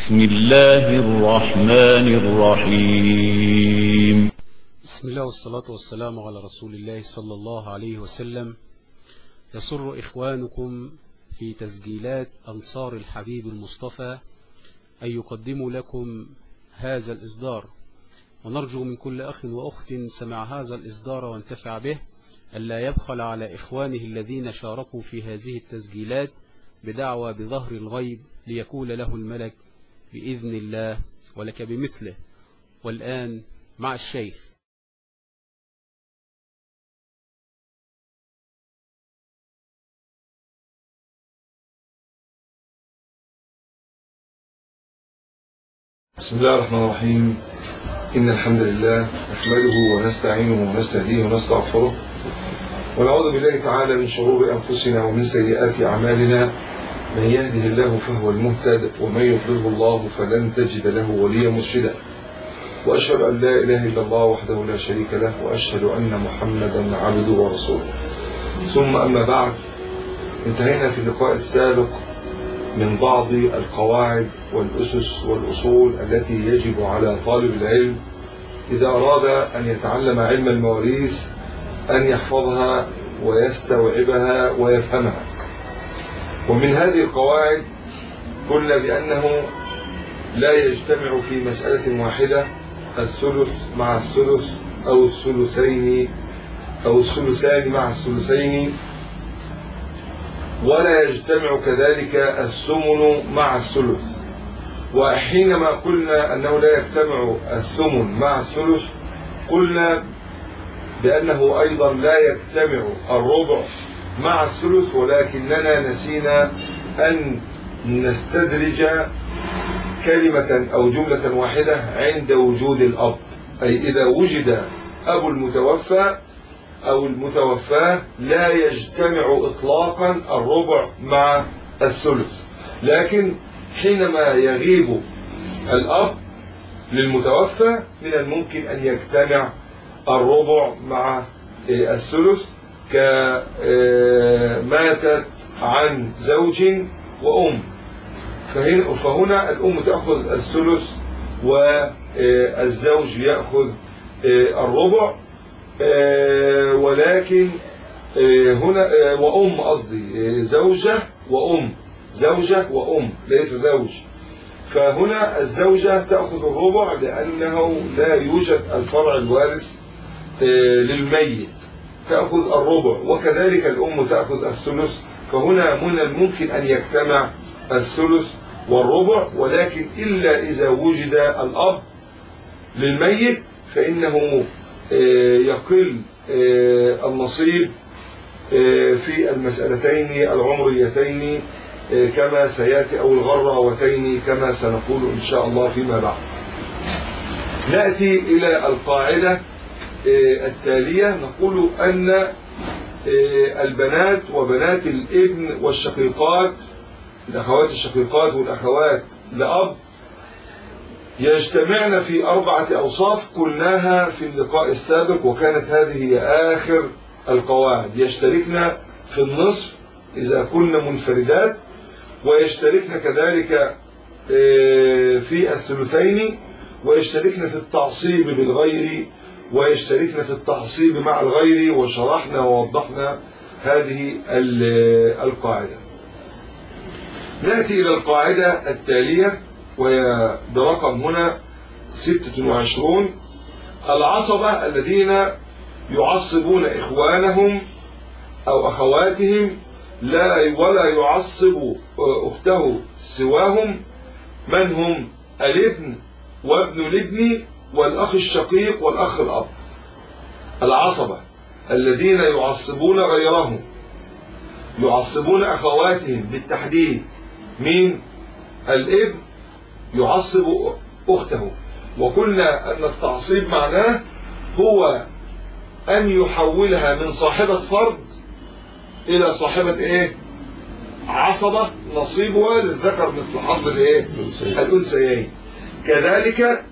بسم الله الرحمن الرحيم بسم الله والصلاة والسلام على رسول الله صلى الله عليه وسلم يسر إخوانكم في تسجيلات أنصار الحبيب المصطفى أن يقدموا لكم هذا الإصدار ونرجو من كل أخ وأخت سمع هذا الإصدار وانتفع به ألا يبخل على إخوانه الذين شاركوا في هذه التسجيلات بدعوى بظهر الغيب ليقول له الملك بإذن الله ولك بمثله والآن مع الشيخ بسم الله الرحمن الرحيم إن الحمد لله نحمده ونستعينه ونستهديه ونستغفره ونعوذ بالله تعالى من شرور أنفسنا ومن سيئات أعمالنا من يهده الله فهو المهتد ومن يضلله الله فلن تجد له وليا مرشدا وأشهد أن لا إله إلا الله وحده لا شريك له وأشهد أن محمدا عبده ورسوله ثم أما بعد انتهينا في اللقاء السابق من بعض القواعد والأسس والأصول التي يجب على طالب العلم إذا أراد أن يتعلم علم المواريث أن يحفظها ويستوعبها ويفهمها ومن هذه القواعد قلنا بأنه لا يجتمع في مسألة واحدة الثلث مع الثلث أو الثلثين أو الثلثان مع الثلثين ولا يجتمع كذلك الثمن مع الثلث وحينما قلنا أنه لا يجتمع الثمن مع الثلث قلنا بأنه أيضا لا يجتمع الربع مع الثلث ولكننا نسينا أن نستدرج كلمة أو جملة واحدة عند وجود الأب أي إذا وجد أبو المتوفى أو المتوفى لا يجتمع إطلاقا الربع مع الثلث لكن حينما يغيب الأب للمتوفى من الممكن أن يجتمع الربع مع الثلث كماتت عن زوج وأم فهنا الأم تأخذ الثلث والزوج يأخذ الربع ولكن هنا وأم قصدي زوجة وأم زوجة وأم ليس زوج فهنا الزوجة تأخذ الربع لأنه لا يوجد الفرع الوارث للميت تأخذ الربع وكذلك الأم تأخذ الثلث فهنا من الممكن أن يجتمع الثلث والربع ولكن إلا إذا وجد الأب للميت فإنه يقل النصيب في المسألتين العمريتين كما سيأتي أو الغراوتين كما سنقول إن شاء الله فيما بعد نأتي إلى القاعدة التالية نقول أن البنات وبنات الابن والشقيقات الأخوات الشقيقات والأخوات لأب يجتمعن في أربعة أوصاف قلناها في اللقاء السابق وكانت هذه هي آخر القواعد يشتركن في النصف إذا كن منفردات ويشتركن كذلك في الثلثين ويشتركن في التعصيب بالغير ويشتركن في التعصيب مع الغير وشرحنا ووضحنا هذه القاعدة نأتي إلى القاعدة التالية وهي برقم هنا 26 العصبة الذين يعصبون إخوانهم أو أخواتهم لا ولا يعصب أخته سواهم من هم الابن وابن الابن والأخ الشقيق والأخ الأب العصبة الذين يعصبون غيرهم يعصبون أخواتهم بالتحديد مين الابن يعصب أخته وقلنا أن التعصيب معناه هو أن يحولها من صاحبة فرد إلى صاحبة إيه عصبة نصيبها للذكر مثل حظ الإيه الأنثيين كذلك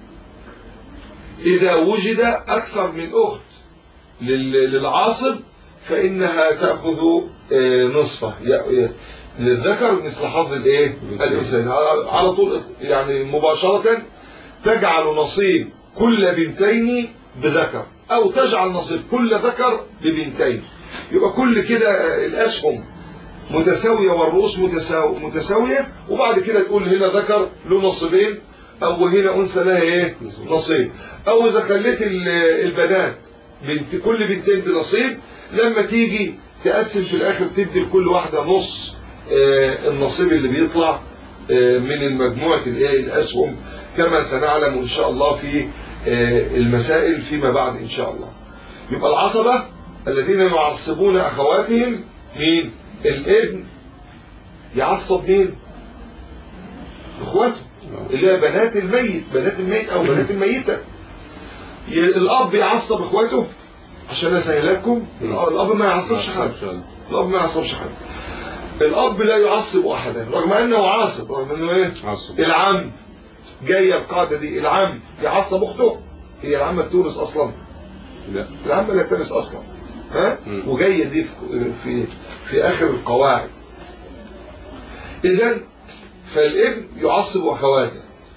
إذا وجد أكثر من أخت للعاصب فإنها تأخذ نصفه للذكر مثل حظ الايه الانثيين على على طول يعني مباشره تجعل نصيب كل بنتين بذكر او تجعل نصيب كل ذكر ببنتين يبقى كل كده الاسهم متساويه والرؤوس متساو... متساويه وبعد كده تقول هنا ذكر له نصيبين او هنا انثى لها ايه نصيب او اذا خليت ال- البنات بنت كل بنتين بنصيب لما تيجي تقسم في الاخر تدي لكل واحده نص آه، النصيب اللي بيطلع آه، من المجموعه الايه الاسهم كما سنعلم ان شاء الله في آه، المسائل فيما بعد ان شاء الله يبقى العصبه الذين يعصبون اخواتهم مين الابن يعصب مين اخواته اللي هي بنات الميت بنات الميت او بنات الميته ي- الاب يعصب اخواته عشان اسهل لكم الاب ما يعصبش حد الاب ما يعصبش حد الاب لا يعصب احدا رغم انه عاصب رغم انه ايه عصب العم جايه القاعده دي العم يعصب اخته هي العمه بتورث اصلا لا العمه لا ترث اصلا ها مم. وجايه دي في في, في اخر القواعد اذا فالابن يعصب اخواته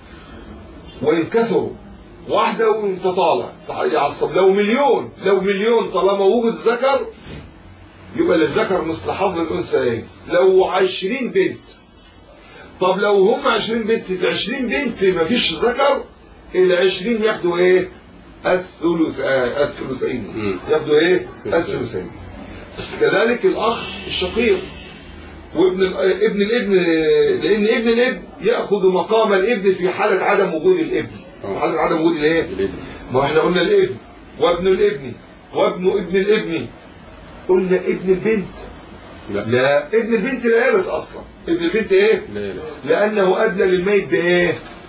وان كثروا واحده وانت طالع يعصب لو مليون لو مليون طالما وجد ذكر يبقى للذكر مثل حظ الانثيين لو عشرين بنت طب لو هم عشرين بنت العشرين بنت مفيش ذكر العشرين ياخدوا ايه الثلث آه الثلثين مم. ياخدوا ايه الثلثين. الثلثين كذلك الاخ الشقيق وابن ال- ابن الابن لان ابن الابن ياخذ مقام الابن في حاله عدم وجود الابن في حاله عدم وجود الايه الابن ما احنا قلنا الابن وابن الابن وابن ابن الابن قلنا ابن البنت لا لا ابن البنت لا يرث اصلا ابن البنت ايه لا لا لانه ادلى للميت بايه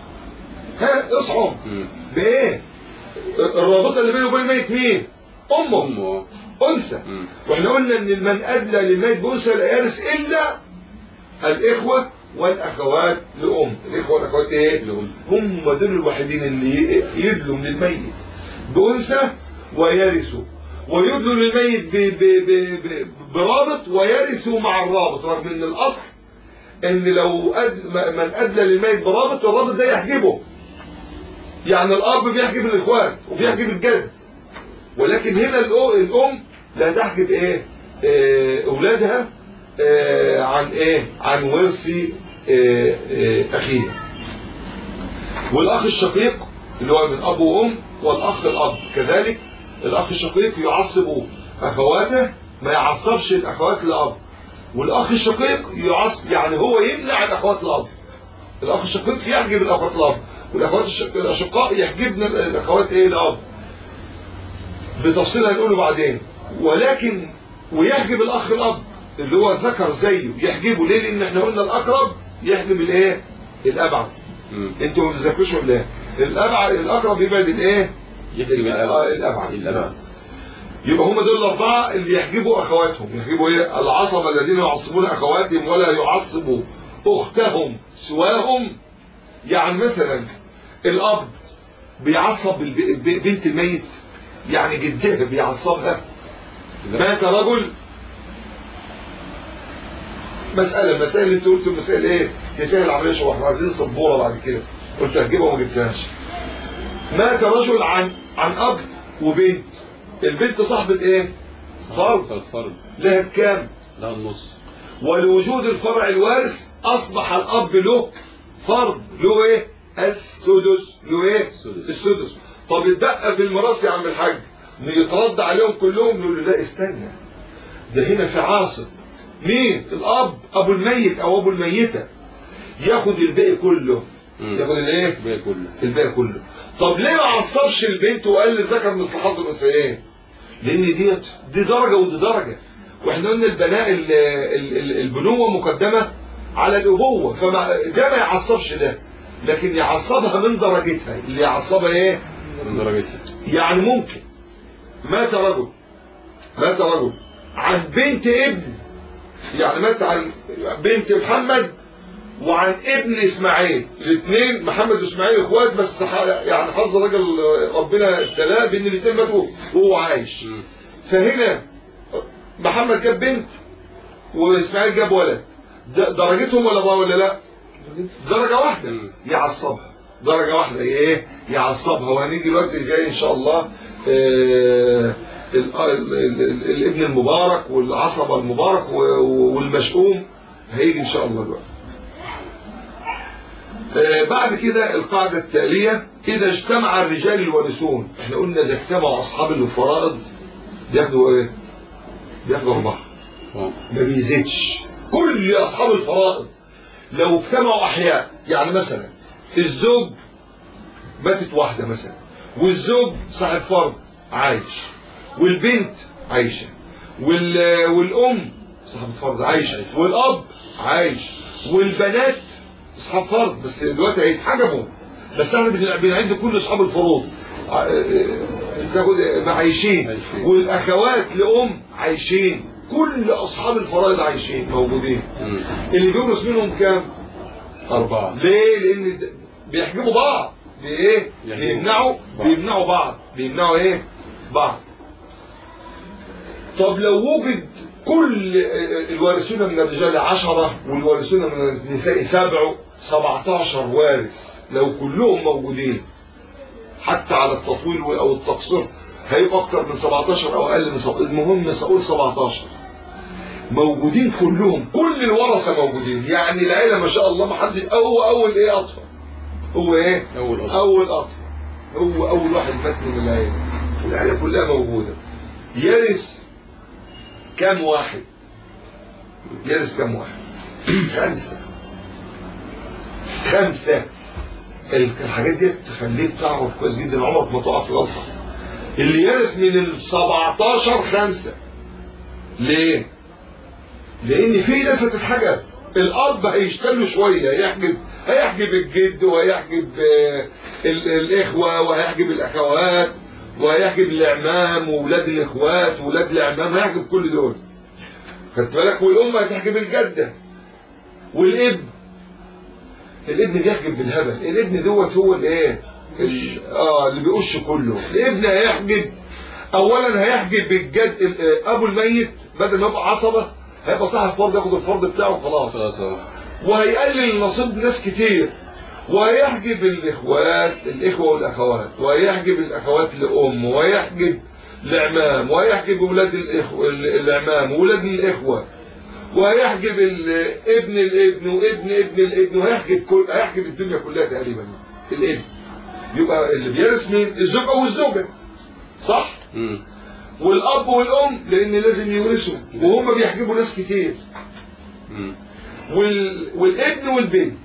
ها اصحوا مم. بايه الرابطه اللي بينه وبين الميت مين امه امه انثى مم. واحنا قلنا ان من ادلى للميت بانثى لا يرث الا الاخوه والاخوات لام الاخوه والاخوات ايه الام هم دول الوحيدين اللي يدلوا من الميت بأنثى ويرثوا ويدلوا للميت ب ب ب ب برابط ويرثوا مع الرابط رغم ان الاصل ان لو أد من ادلى للميت برابط الرابط ده يحجبه يعني الاب بيحجب الاخوات وبيحجب الجد ولكن هنا الأ- الام لا تحجب ايه آه، اولادها آه، عن ايه عن ورث آه، آه، اخيها والاخ الشقيق اللي هو من اب وام والاخ الاب كذلك الاخ الشقيق يعصب اخواته ما يعصبش الاخوات الاب والاخ الشقيق يعصب يعني هو يمنع الاخوات الاب الاخ الشقيق يحجب الاخوات الاب والاخوات الشق- الاشقاء يحجبن الاخوات ايه الاب بتفصيل هنقوله بعدين ولكن ويحجب الاخ الاب اللي هو ذكر زيه يحجبه ليه لان احنا قلنا الاقرب يحجب الايه الابعد مم. انتوا ما بتذاكروش ولا ايه الابعد الاقرب يبعد الايه يحجب آه، الابد الابعد الابد يبقى هم دول الاربعه اللي يحجبوا اخواتهم يحجبوا ايه العصبه الذين يعصبون اخواتهم ولا يعصبوا اختهم سواهم يعني مثلا الاب بيعصب الب- ب- بنت الميت يعني جدها بيعصبها لا. مات رجل مسألة المسائل اللي انت قلت مسائل ايه تسهل العملية شوية احنا عايزين سبورة بعد كده قلت هتجيبها وما جبتهاش مات رجل عن عن اب وبنت البنت صاحبة ايه فرض فالفرد لها كام لا النص ولوجود الفرع الوارث اصبح الاب له فرض له ايه السدس له ايه السدس. السدس طب يتبقى في الميراث يا عم الحاج يترد عليهم كلهم نقول له لا استنى ده هنا في عاصب مين الاب ابو الميت او ابو الميته ياخد الباقي كله مم. ياخد الايه الباقي كله الباقي كله طب ليه ما عصبش البنت وقال للذكر مثل حظ الانثيين لان ديت دي درجه ودي درجه واحنا قلنا البناء ال- ال- ال- البنوه مقدمه على الابوه فما ده ما يعصبش ده لكن يعصبها من درجتها اللي يعصبها ايه من درجتها يعني ممكن مات رجل مات رجل عن بنت ابن يعني مات عن بنت محمد وعن ابن اسماعيل الاثنين محمد واسماعيل اخوات بس ح- يعني حظ راجل ربنا ابتلاه بان الاثنين ماتوا وهو عايش مم. فهنا محمد جاب بنت واسماعيل جاب ولد د- درجتهم ولا ولا لا درجة واحدة مم. يعصبها درجة واحدة ايه يعصبها وهنيجي الوقت الجاي ان شاء الله آه ال- ال- ال- ال- الابن المبارك والعصبة المبارك و- و- والمشؤوم هيجي ان شاء الله الوقت آه بعد كده القاعدة التالية إذا اجتمع الرجال الوارثون احنا قلنا إذا اجتمعوا أصحاب الفرائض بياخدوا إيه؟ بياخدوا أربعة آه. ما بيزيدش كل أصحاب الفرائض لو اجتمعوا أحياء يعني مثلا الزوج ماتت واحدة مثلا والزوج صاحب فرض عايش والبنت عايشة وال... والأم صاحبة فرض عايشة والأب عايش والبنات أصحاب فرض بس دلوقتي هيتحجبوا بس احنا بن- بنعد كل أصحاب الفروض ع- اه، تاخد عايشين عايشين. والأخوات لأم عايشين كل أصحاب الفرائض عايشين موجودين مم. اللي بيورث منهم كام؟ أربعة ليه؟ لأن د- بيحجبوا بعض بإيه؟ يحجبوا بيمنعوا بعض. بيمنعوا بعض بيمنعوا إيه؟ بعض طب لو وجد كل الوارثون من الرجال عشرة والوارثون من النساء سبع 17 وارث لو كلهم موجودين حتى على التطويل أو التقصير هيبقى أكتر من 17 أو أقل من 17 المهم سأقول 17 موجودين كلهم كل الورثة موجودين يعني العيلة ما شاء الله ما حدش هو أول إيه أطفال هو إيه أول أطفال. أول أطفال هو أول واحد مات من العيلة العيلة كلها موجودة يرث كم واحد يرث كم واحد خمسة خمسة الحاجات دي تخليك تعرف كويس جدا عمرك ما تقع في غلطة اللي يرث من ال 17 خمسة ليه؟ لان في ناس هتتحجب الاب هيشتغلوا شويه هيحجب هيحجب الجد وهيحجب آه، ال- الاخوه وهيحجب الاخوات وهيحجب الاعمام واولاد الاخوات واولاد الاعمام هيحجب كل دول خدت بالك والام هتحجب الجده والابن الابن بيحجب بالهبل الابن دوت هو الايه ال- اه اللي بيقش كله الابن هيحجب اولا هيحجب الجد ال- ابو الميت بدل ما يبقى عصبه هيبقى صاحب فرض ياخد الفرض بتاعه وخلاص خلاص آه. وهيقلل نصيب ناس كتير وهيحجب الاخوات الاخوه والاخوات وهيحجب الاخوات لام وهيحجب العمام وهيحجب اولاد الإخوة العمام واولاد الاخوه وهيحجب ال- ابن الابن وابن ابن الابن وهيحجب كل هيحجب الدنيا كلها تقريبا الابن يبقى اللي بيرث مين الزوج او الزوجه صح مم. والاب والام لان لازم يورثوا وهم بيحجبوا ناس كتير مم. وال... والابن والبنت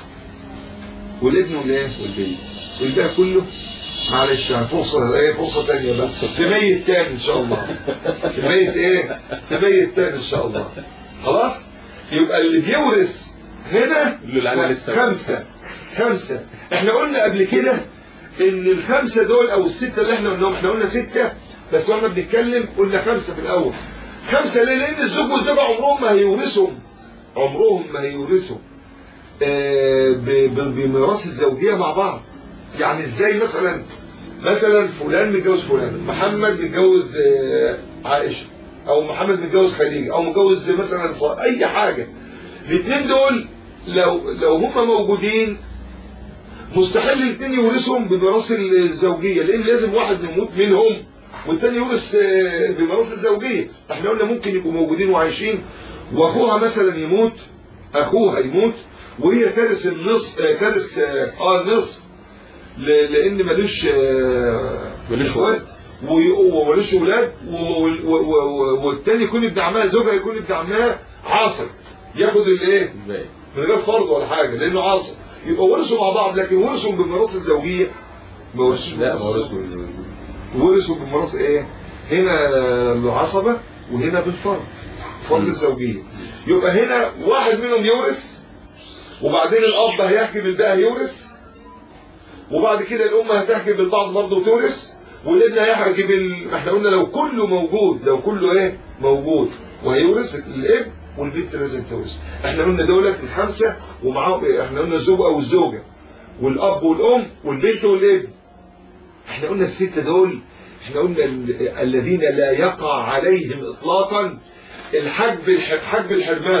والابن والايه والبنت والباقي كله معلش يعني فرصة ايه فرصة تانية بقى في ميت تاني ان شاء الله في ميت ايه في ميت تاني ان شاء الله خلاص يبقى اللي بيورث هنا اللي العيلة لسه- خمسة خمسة احنا قلنا قبل كده ان الخمسة دول او الستة اللي احنا قلناهم احنا قلنا ستة بس واحنا بنتكلم قلنا خمسة في الاول خمسة ليه لان الزوج والزوجة عمرهم ما هيورثهم عمرهم ما هيورثوا آه، ب- ب- بميراث الزوجية مع بعض يعني ازاي مثلا مثلا فلان متجوز فلان محمد متجوز آه، عائشة او محمد متجوز خديجة او متجوز مثلا ص- اي حاجة الاثنين دول لو لو هم موجودين مستحيل الاثنين يورثهم بميراث الزوجية لان لازم واحد يموت منهم والتاني يورث آه، بميراث الزوجية احنا قلنا ممكن يبقوا موجودين وعايشين واخوها مثلا يموت اخوها يموت وهي ترث النصف آه، ترث اه آه، النصف ل- لان ملوش آه، ملوش اخوات وي- وملوش ولاد و- و- و- و- والتاني يكون ابن عمها زوجها يكون ابن عمها عاصر ياخد الايه الباقي من غير فرض ولا حاجه لانه عاصر يبقى ورثوا مع بعض لكن ورثوا بميراث الزوجيه ما ورثوش لا ما بميراث ورثوا الزوجية. ورثوا بميراث ايه هنا العصبه وهنا بالفرض فرض مم. الزوجيه يبقى هنا واحد منهم يورث وبعدين الاب هيحكي بالباقي هيورث وبعد كده الام هتحكي بالبعض برضه وتورث والابن هيحكي بال احنا قلنا لو كله موجود لو كله ايه موجود وهيورث الابن والبنت لازم تورث احنا قلنا دولت الخمسه ومعاهم إيه؟ احنا قلنا الزوج او الزوجه والاب والام والبنت والابن احنا قلنا الستة دول احنا قلنا ال- الذين لا يقع عليهم اطلاقا الحجب الح- حجب الحرمان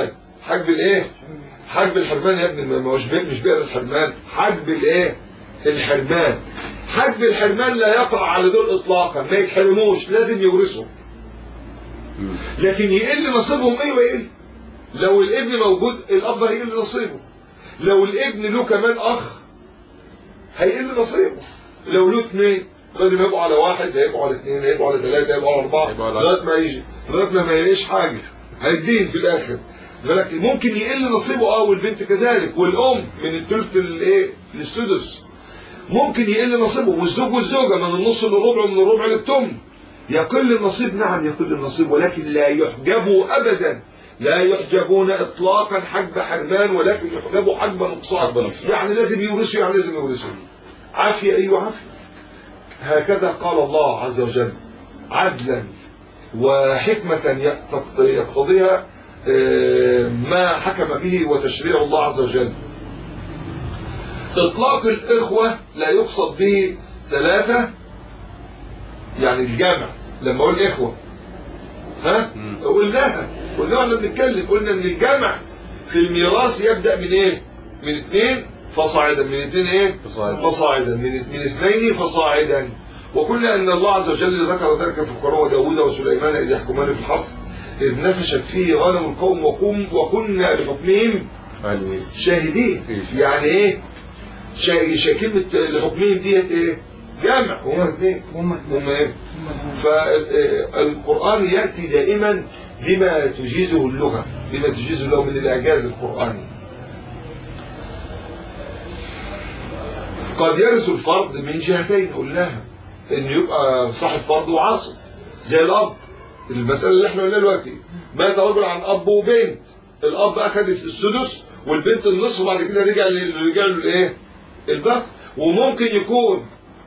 حجب الايه حجب الحرمان يا ابني ما هوش بئر مش بئر الحرمان حجب الايه الحرمان حجب الحرمان لا يقع على دول اطلاقا ما يتحرموش لازم يورثوا لكن يقل نصيبهم ايوه يقل لو الابن موجود الاب هيقل نصيبه لو الابن له كمان اخ هيقل نصيبه لو له اثنين بدل ما يبقوا على واحد هيبقوا على اثنين هيبقوا على ثلاثه هيبقوا على اربعه هيبقوا على- لغايه ما يجي لغايه ما ما يلاقيش حاجه هيدين في الاخر بالك ممكن يقل نصيبه اه والبنت كذلك والام من الثلث الايه للسدس ممكن يقل نصيبه والزوج والزوجه من النص للربع ومن الربع للثمن يقل النصيب نعم يقل النصيب ولكن لا يحجبوا ابدا لا يحجبون اطلاقا حجب حرمان ولكن يحجبوا حجب حجب نقصان نقصان. يعني لازم يورثوا يعني لازم يورثوا عافيه ايوه عافيه هكذا قال الله عز وجل عدلا وحكمة يقت- يقتضيها آه، ما حكم به وتشريع الله عز وجل إطلاق الإخوة لا يقصد به ثلاثة يعني الجامع لما أقول إخوة ها مم. قلناها قلناها واحنا بنتكلم قلنا إن الجمع في الميراث يبدأ من إيه؟ من اثنين فصاعدا من اثنين إيه؟ فصاعدا. فصاعدا من من اثنين فصاعدا وقلنا أن الله عز وجل ذكر ذلك في القرآن وداود وسليمان إذ يحكمان في الحرث إذ نفشت فيه غنم القوم وقم وكنا لحكمهم علمي شاهدين إيه. يعني ايه شا... شا... كلمة لحكمهم ديت ايه جامع هم اثنين هم هم ايه فالقرآن يأتي دائما بما تجيزه اللغة بما تجيزه اللغة من الإعجاز القرآني قد يرث الفرد من جهتين قلناها ان يبقى صاحب فرد وعاصب زي الاب المسألة اللي احنا قلناها دلوقتي مات رجل عن اب وبنت الاب اخذ السدس والبنت النصف وبعد كده رجع ل- رجع له الايه الباقي وممكن يكون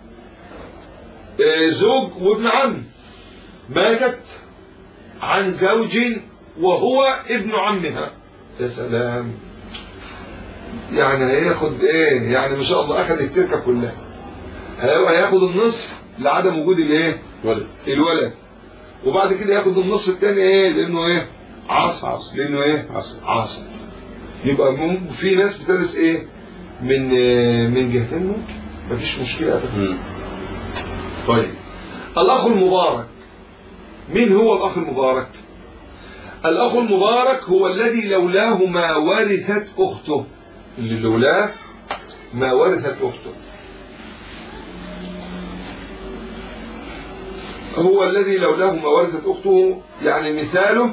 آه، زوج وابن عم ماتت عن زوج وهو ابن عمها يا سلام يعني هياخد ايه يعني ما شاء الله اخذ التركه كلها هي- هياخد النصف لعدم وجود الايه ولد الولد وبعد كده ياخد النصف الثاني ايه لانه ايه عصب عصب. لانه ايه عصب. عصب يبقى مم- في ناس بتدرس ايه من آه، من جهتين ممكن مفيش مشكله ابدا مم. طيب الأخ المبارك مين هو الأخ المبارك الأخ المبارك هو الذي لولاه ما ورثت أخته اللي لولاه ما ورثت أخته هو الذي لولاه ما ورثت أخته يعني مثاله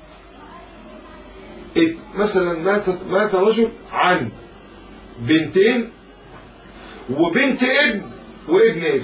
إيه، مثلا مات مات رجل عن بنتين وبنت ابن وابن ابن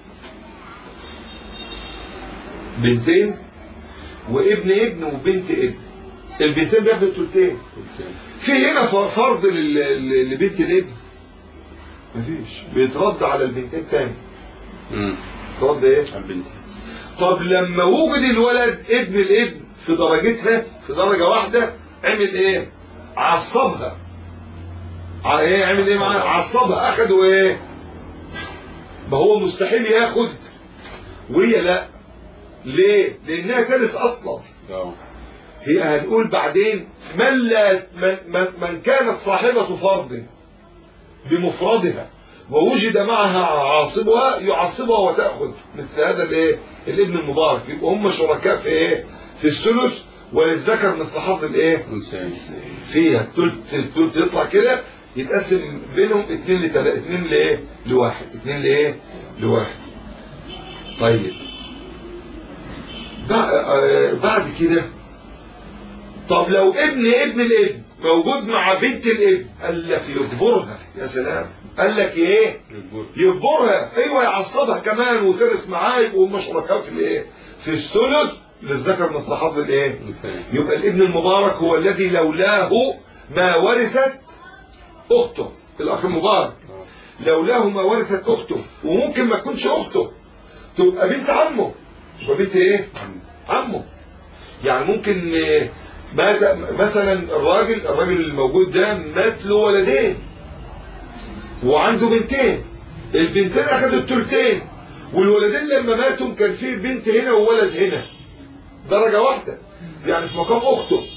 بنتين وابن ابن وبنت ابن البنتين بياخدوا التلتين في هنا ف- فرض لل- لل- لبنت الابن مفيش بيترد على البنتين تاني مم. ترد ايه البنت طب لما وجد الولد ابن الابن في درجتها في درجة واحدة عمل ايه عصبها ع- ايه عمل ايه معاه عصبها اخدوا ايه ما هو مستحيل ياخد وهي لا ليه لانها ترث اصلا اه هي هنقول بعدين من لا من, من, من كانت صاحبة فرض بمفردها ووجد معها عاصبها يعصبها وتأخذ مثل هذا الايه الابن المبارك يبقى هم شركاء في ايه في الثلث وللذكر مثل حظ الايه انسان فيها التلت التلت يطلع كده يتقسم بينهم اتنين لتلا اتنين لايه لواحد اتنين لايه لواحد طيب بع- آه، بعد كده طب لو ابن ابن الابن موجود مع بنت الابن قال لك يجبرها يا سلام قال لك ايه يجبر يجبرها ايوه يعصبها كمان وترث معاه يبقوا هم شركاء في الايه في الثلث للذكر مثل حظ الايه انسان يبقى الابن المبارك هو الذي لولاه ما ورثت اخته الاخ المبارك آه. لولاه ما ورثت اخته وممكن ما تكونش اخته تبقى بنت عمه تبقى بنت ايه عم. عمه يعني ممكن آه، مات مثلا الراجل الراجل الموجود ده مات له ولدين وعنده بنتين البنتين اخذوا التلتين والولدين لما ماتوا كان في بنت هنا وولد هنا درجة واحدة يعني في مقام أخته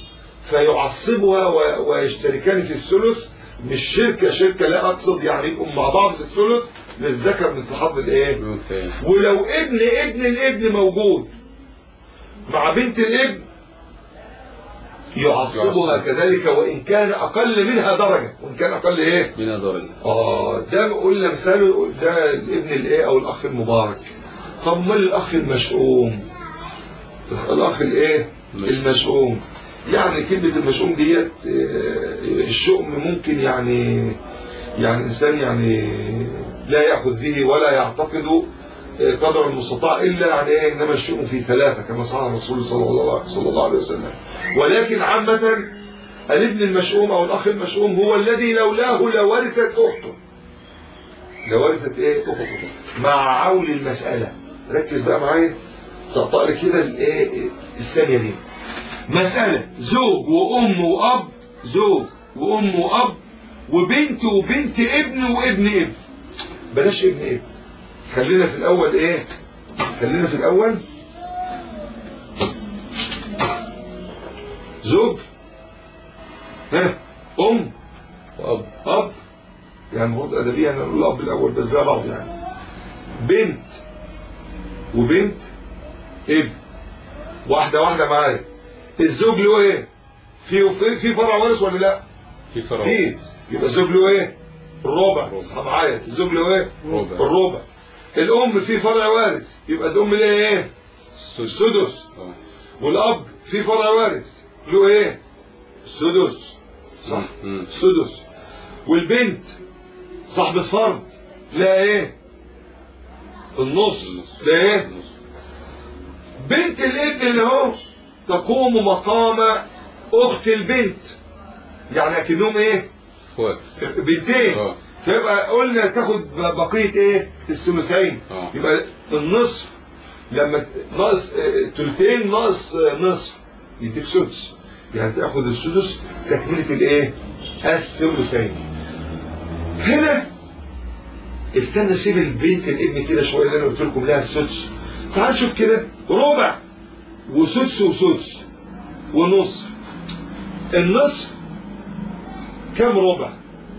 فيعصبها و- ويشتركان في الثلث مش شركة شركة لا أقصد يعني يبقوا مع بعض في الثلث للذكر مثل حظ الإيه؟ الأنثيين ولو ابن ابن الابن موجود مع بنت الابن يعصبها يعصب. كذلك وإن كان أقل منها درجة وإن كان أقل إيه؟ من درجة آه ده قلنا مثاله ده الابن الإيه أو الأخ المبارك طب ما الأخ المشؤوم الأخ الإيه؟ المشؤوم يعني كلمة المشؤوم ديت آه، الشؤم ممكن يعني يعني إنسان يعني لا يأخذ به ولا يعتقد آه، قدر المستطاع إلا يعني إيه إنما الشؤم في ثلاثة كما صنع الرسول صلى الله صلى الله عليه وسلم ولكن عامة الابن المشؤوم أو الأخ المشؤوم هو الذي لولاه لورثت أخته لورثت إيه أخته مع عول المسألة ركز بقى معايا تقطع لي كده الإيه الثانية دي مسألة زوج وأم وأب زوج وأم وأب وبنت وبنت ابن وابن ابن بلاش ابن ابن خلينا في الأول إيه خلينا في الأول زوج ها أم وأب أب يعني المفروض أدبيا نقول الأب الأول بس زي بعض يعني بنت وبنت ابن واحدة واحدة معايا الزوج له إيه؟ في في في فرع وارث ولا لا؟ في فرع في يبقى الزوج له إيه؟ الربع اصحى معايا الزوج له إيه؟ ربع. الربع الأم في فرع وارث يبقى الأم ليها إيه؟ السدس آه. والأب في فرع وارث له إيه؟ السدس صح مم. السدس والبنت صاحبة فرد لا ايه النص لا ايه بنت الابن اللي هو تقوم مقام اخت البنت يعني اكنهم ايه اخوات بنتين اه فيبقى قلنا تاخد بقية ايه الثلثين اه. يبقى النصف لما ناقص اه، تلتين ناقص اه، نصف يديك سدس يعني تاخد السدس تكملة الايه الثلثين هنا استنى سيب البنت الابن كده شويه اللي انا قلت لكم لها السدس تعال شوف كده ربع وسدس وسدس ونصف النصف كام ربع؟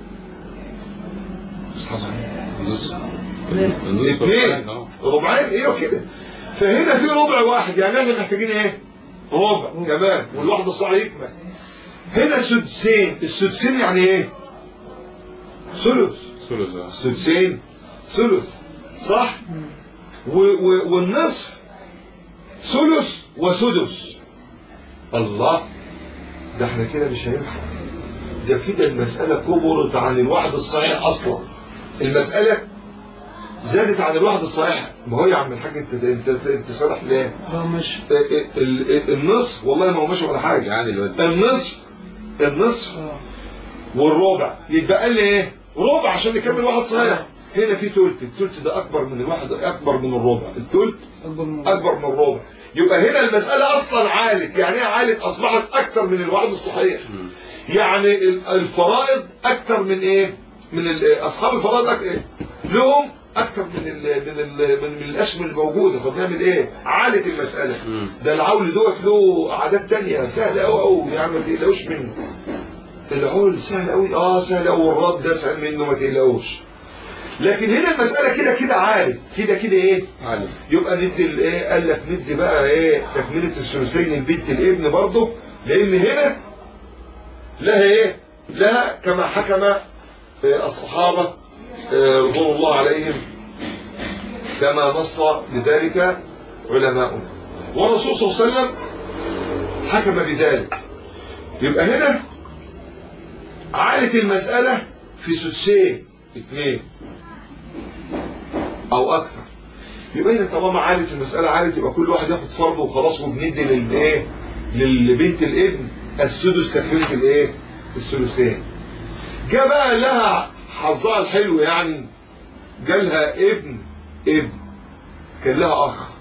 النص النص اثنين اه ربعين ايوه كده فهنا في ربع واحد يعني احنا محتاجين ايه ربع كمان والواحد الصاع يكمل هنا سدسين السدسين يعني ايه ثلث ثلث اه السدسين ثلث صح و و والنصف ثلث وسدس الله ده احنا كده مش هينفع ده كده المسألة كبرت عن الواحد الصحيح أصلا المسألة زادت عن الواحد الصحيح ما هو يا عم الحاج انت انت انت صالح ليه؟ لا مش ال- ال- النصف والله ما هو ماشي ولا حاجة يعني الواد النصف النصف اه والربع يتبقى لي ايه؟ ربع عشان نكمل واحد صحيح هنا في تلت التلت ده أكبر من الواحد أكبر من الربع التلت اكبر من أكبر من الربع يبقى هنا المسألة أصلا عالت يعني ايه عالت أصبحت أكثر من الواحد الصحيح يعني ال- الفرائض أكثر من إيه من ال- أصحاب الفرائض أك... إيه؟ لهم أكثر من ال... من ال... من, من الأسهم الموجودة طب نعمل إيه عالت المسألة مم. ده العول دوت له عادات تانية سهلة أوي أوي يعني ما تقلقوش منه العول سهل أوي آه سهل أوي والرد ده سهل منه ما تقلقوش لكن هنا المسألة كده كده عالت كده كده إيه عالم يبقى ندي الايه قال لك ندي بقى ايه تكمله الثلثين البنت الابن برضه لان هنا لها ايه لها كما حكم آه، الصحابه آه، رضوان الله عليهم كما نص بذلك علماؤنا والرسول صلى الله عليه وسلم حكم بذلك يبقى هنا عالت المسألة في سدسين اثنين أو أكثر يبقى هنا طالما عالت المسألة عالت يبقى كل واحد ياخد فرضه وخلاص وبندي للايه للبنت الابن السدس تكملة الايه الثلثين جاء بقى لها حظها الحلو يعني جالها ابن ابن كان لها اخ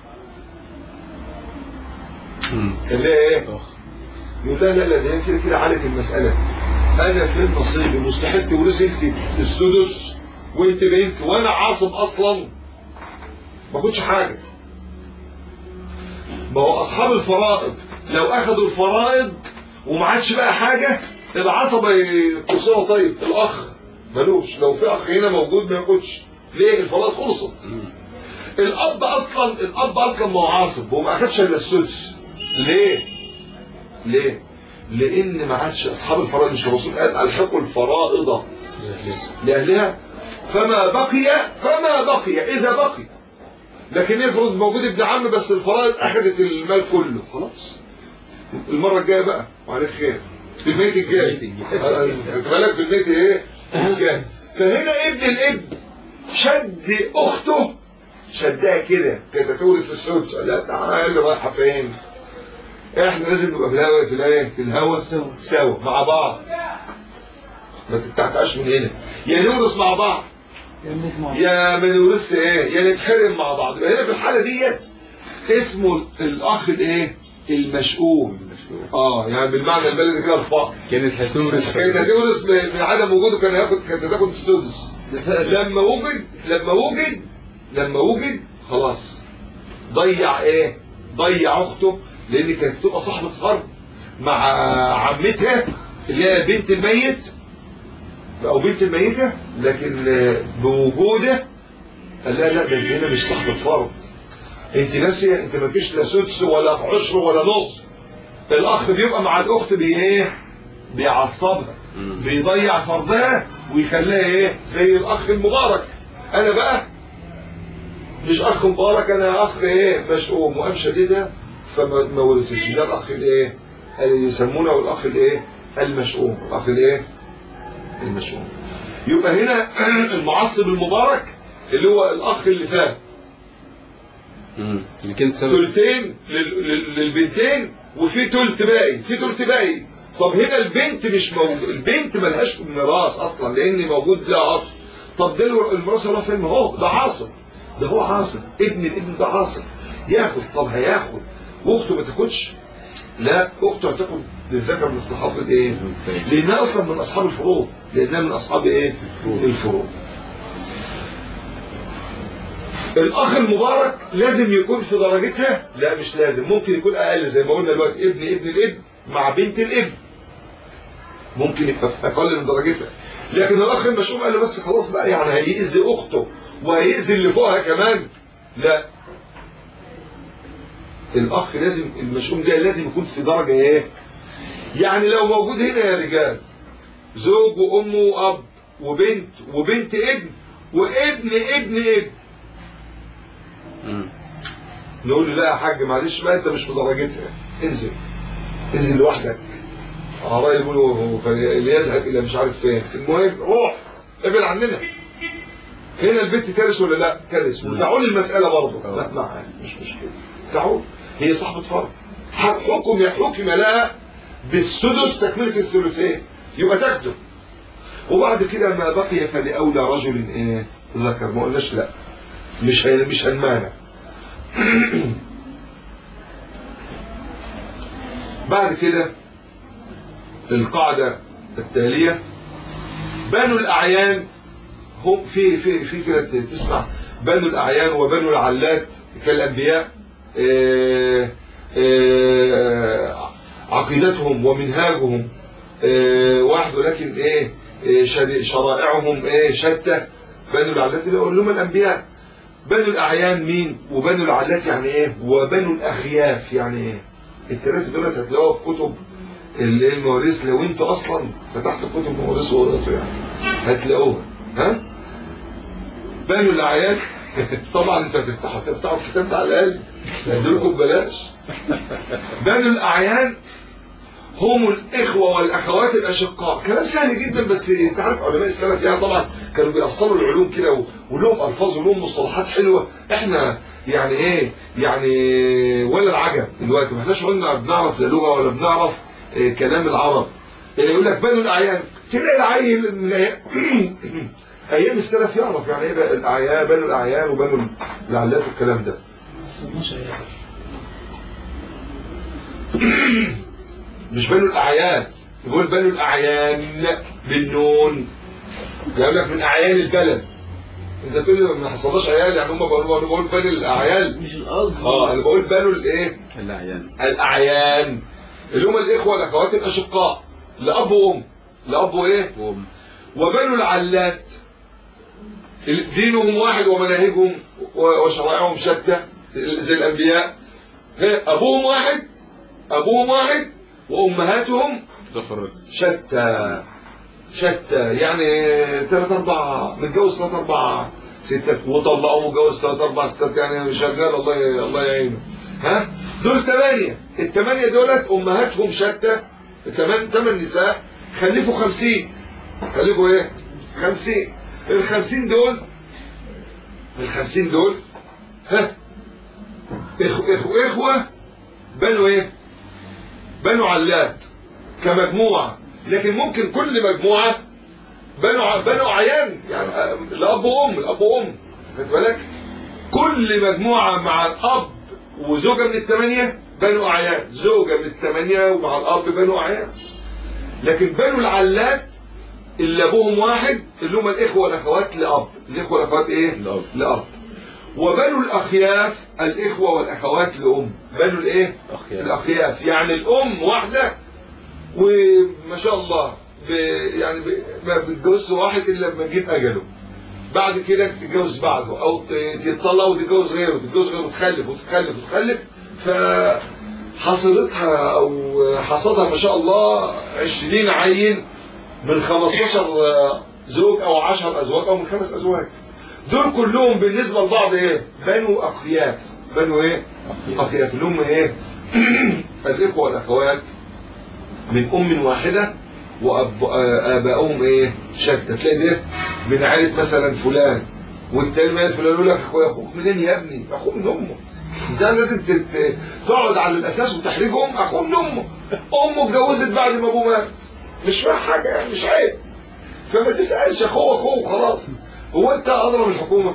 مم. كان لها ايه اخ يقول لا لا لا ده هي كده كده عالت المسألة أنا فين نصيبي مستحيل تورثي أنت السدس وأنت بنت وأنا عاصب أصلا ما أخدش حاجة ما هو أصحاب الفرائض لو أخذوا الفرائض وما عادش بقى حاجه العصبه يقصها طيب الاخ ملوش لو في اخ هنا موجود ما ياخدش ليه الفرائض خلصت الاب اصلا الاب اصلا ما هو عاصب هو ما اخدش الا السدس ليه ليه لان ما عادش اصحاب الفرائض مش الرسول قال الحقوا الفرائض لاهلها فما بقي فما بقي اذا بقي لكن افرض موجود ابن عم بس الفرائض اخذت المال كله خلاص المره الجايه بقى وعليك خير في الميت الجاي خد بالك في الميت ايه الجاي فهنا ابن الابن شد اخته شدها كده كانت تورث السدس قال لها تعالى رايحه فين احنا لازم نبقى في الهوا في الهوا في الهوا سوا سوا مع بعض ما تتعتقش من هنا يا نورث مع بعض يا ما نورثش ايه يا نتحرم مع بعض يبقى هنا في الحاله ديت اسمه الاخ الايه المشؤوم اه يعني بالمعنى البلدي كده الفقر كانت هتورث كانت هتورث من من عدم وجوده كان هياخد كانت هتاخد السدس لما وجد لما وجد لما وجد خلاص ضيع ايه ضيع اخته لان كانت تبقى صاحبه فرد مع عمتها اللي هي بنت الميت او بنت الميته لكن آه، بوجوده قال لا لا ده انت هنا مش صاحبه فرد انت ناسيه انت ما فيش لا سدس ولا عشر ولا نص الاخ بيبقى مع الاخت بي ايه بيعصبها بيضيع فرضها ويخليها ايه زي الاخ المبارك انا بقى مش اخ مبارك انا اخ ايه مشؤوم وقام شديدها فما ما ورثتش ده الاخ الايه اللي يسمونه الاخ الايه المشؤوم الاخ الايه المشؤوم يبقى هنا المعصب المبارك اللي هو الاخ اللي فات مم. اللي كانت سبب تلتين لل- لل- للبنتين وفي تلت باقي في تلت باقي طب هنا البنت مش موجود البنت ملهاش ميراث اصلا لان موجود لها اخ طب ده له- الميراث راح فين ما هو ده عاصب ده هو عاصب ابن الابن ده عاصب ياخد طب هياخد واخته ما تاخدش لا اخته هتاخد للذكر مثل حظ الايه لانها اصلا من اصحاب الفروض لانها من اصحاب ايه الفروض الاخ المبارك لازم يكون في درجتها لا مش لازم ممكن يكون اقل زي ما قلنا دلوقتي ابن ابن الابن مع بنت الابن ممكن يبقى في اقل من درجتها لكن الاخ المشؤوم قال له بس خلاص بقى يعني هيأذي اخته وهيأذي اللي فوقها كمان لا الاخ لازم المشؤوم ده لازم يكون في درجه ايه يعني لو موجود هنا يا رجال زوج وام واب وبنت وبنت ابن وابن ابن ابن مم. نقول له لا يا حاج معلش بقى انت مش في درجتها انزل انزل لوحدك اعراء يقولوا اللي يذهب الى مش عارف فين المهم روح ابعد عننا هنا البنت ترث ولا لا ترث وتعول المساله برضه لا لا مش مشكله تعول هي صاحبه فرض حكم حكم لها بالسدس تكمله الثلثين يبقى تاخده وبعد كده ما بقي فلاولى رجل ايه ذكر ما قلناش لا مش هي مش هنمانع بعد كده القاعدة التالية بنو الأعيان هم في في في كده تسمع بنو الأعيان وبنو العلات كالأنبياء آه، آه، عقيدتهم ومنهاجهم آه، واحد ولكن ايه آه، شر- شرائعهم ايه شتى بنو العلات اللي هم الأنبياء بنو الأعيان مين وبنو العلات يعني ايه وبنو الأخياف يعني ايه التلاتة دولت هتلاقوها في كتب ال- المواريث لو انت اصلا فتحت كتب المواريث وقريتها يعني هتلاقوها ها بنو الأعيان طبعا انت هتفتحوا تفتحوا الكتاب ده على الاقل هدولكم ببلاش بنو الأعيان هم الإخوة والأخوات الأشقاء كلام سهل جدا بس أنت عارف علماء السلف يعني طبعا كانوا بيأصلوا العلوم كده و- ولهم ألفاظ ولهم مصطلحات حلوة إحنا يعني إيه يعني ولا العجب دلوقتي ما إحناش قلنا بنعرف لا لغة ولا بنعرف إيه كلام العرب إيه يقول لك بنو الأعيان تلاقي العيل من الأيام- أيام السلف يعرف يعني إيه بقى الأعيان بنو الأعيان وبنو العلات والكلام ده مش بنو الأعيان يقول بنو الأعيان بالنون يقول لك من أعيان البلد انت تقول لي ما حصلناش عيال يعني هم بقولوا انا بقول بنو الاعيان مش القصد اه انا بقول بنو الايه الأعيان الاعيان اللي هم الاخوه والاخوات الاشقاء لاب وام لاب وايه وأم وبنو العلات دينهم واحد ومناهجهم و- وشرائعهم شتى زي الانبياء ها، ابوهم واحد ابوهم واحد وامهاتهم تفرق شتى شتى يعني ثلاث اربع متجوز ثلاث اربع ستات وطلقوا ومتجوز ثلاث اربع ستات يعني شغال الله ي- الله يعينه ها دول ثمانيه الثمانيه دولت امهاتهم شتى ثمان ثمان نساء خلفوا خمسين خلفوا ايه؟ خمسين الخمسين دول الخمسين دول ها إخو إخو إخوة بنوا إيه؟ بنوا علات كمجموعة لكن ممكن كل مجموعة بنوا ع- بنوا عيان يعني آه، الأب وأم الأب وأم خد بالك؟ كل مجموعة مع الأب وزوجة من الثمانية بنوا أعيان زوجة من الثمانية ومع الأب بنوا أعيان لكن بنوا العلات اللي أبوهم واحد اللي هم الإخوة والأخوات لأب الإخوة والأخوات إيه؟ لأب. لأب وبنوا الأخياف الإخوة والأخوات لأم بنوا الإيه؟ أخياف. الأخياف يعني الأم واحدة وما شاء الله ب... يعني ب... ما بتتجوزش واحد إلا لما يجيب أجله بعد كده تتجوز بعده أو ت- تتطلق وتتجوز غيره تتجوز غيره وتخلف وتخلف وتخلف فحصلتها أو حصلتها ما شاء الله 20 عين من 15 زوج أو 10 أزواج أو من خمس أزواج دول كلهم بالنسبة لبعض إيه؟ بنوا أخياف بنوا إيه؟ أخياف. أخياف اللي هم إيه؟ الإخوة والأخوات من أم واحدة وآبائهم إيه؟ شتى تلاقي ده من عائلة مثلا فلان والتاني من عائلة فلان يقول لك أخويا أخوك منين يا ابني؟ أخوه من أمه ده لازم تت- تقعد على الأساس وتحرجهم أخوه من أمه أمه اتجوزت بعد ما أبوه مات مش فيها حاجة يعني مش عيب فما تسألش أخوه أخوه وخلاص هو أنت أضرب الحكومة؟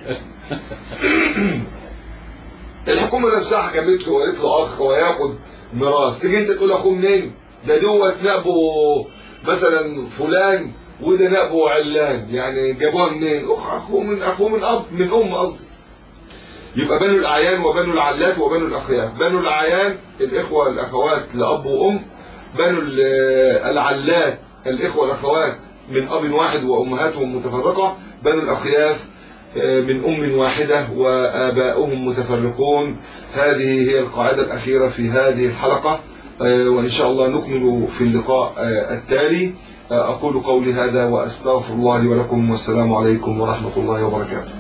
الحكومه نفسها حكمت له وقالت له اخ وياخد ميراث تيجي انت تقول اخوه منين ده دوت نقبه مثلا فلان وده نقبه علان يعني جابوها منين اخ اخوه من اخوه من اب من ام قصدي يبقى بنو الاعيان وبنو العلات وبنو الاخياف بنو الاعيان الاخوه والاخوات لاب وام بنو ال- العلات الاخوه والاخوات من اب واحد وامهاتهم متفرقه بنو الاخياف من أم واحدة وآباؤهم متفرقون هذه هي القاعدة الأخيرة في هذه الحلقة آه، وإن شاء الله نكمل في اللقاء آه، التالي آه، أقول قولي هذا وأستغفر الله لي ولكم والسلام عليكم ورحمة الله وبركاته